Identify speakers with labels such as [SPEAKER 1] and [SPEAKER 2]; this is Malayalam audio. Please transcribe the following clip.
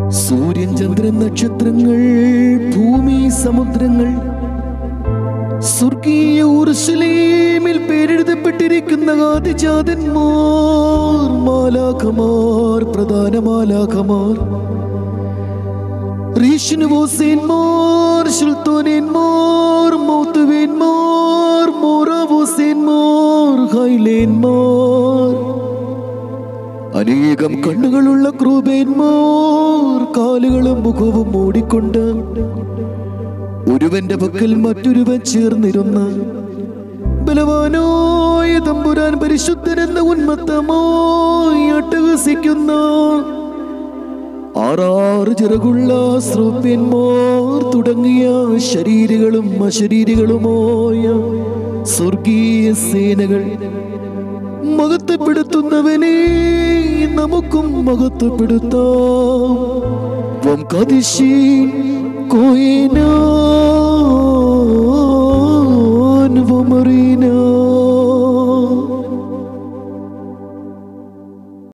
[SPEAKER 1] സൂര്യൻ ചന്ദ്രൻ നക്ഷത്രങ്ങൾ ഭൂമി സമുദ്രങ്ങൾ സ്വർഗീയ ഉർശലേമിൽ പേരെഴുതപ്പെട്ടിരിക്കുന്ന ആദിജാതന്മാർ മാലാഖമാർ പ്രധാന മാലാഖമാർ റീഷനുവോസേന്മാർ സുൽത്താനേന്മാർ മൗത്തുവേന്മാർ മോറാവോസേന്മാർ ഹൈലേന്മാർ അനേകം കണ്ണുകളുള്ള ക്രൂപേന്മാർ കാലുകളും മുഖവും മൂടിക്കൊണ്ട് ഒരുവന്റെ പക്കൽ മറ്റൊരുവൻ ചേർന്നിരുന്ന ബലവാനായ തമ്പുരാൻ പരിശുദ്ധനെന്ന ഉന്മത്തമായി അട്ടഹസിക്കുന്ന ആറാറ് ചിറകുള്ള സ്രോപ്യന്മാർ തുടങ്ങിയ ശരീരങ്ങളും അശരീരികളുമായ സ്വർഗീയ സേനകൾ മഹത്വപ്പെടുത്തുന്നവനെ നമുക്കും മഹത്വപ്പെടുത്താം വം കദിശീൻ കോയിനാ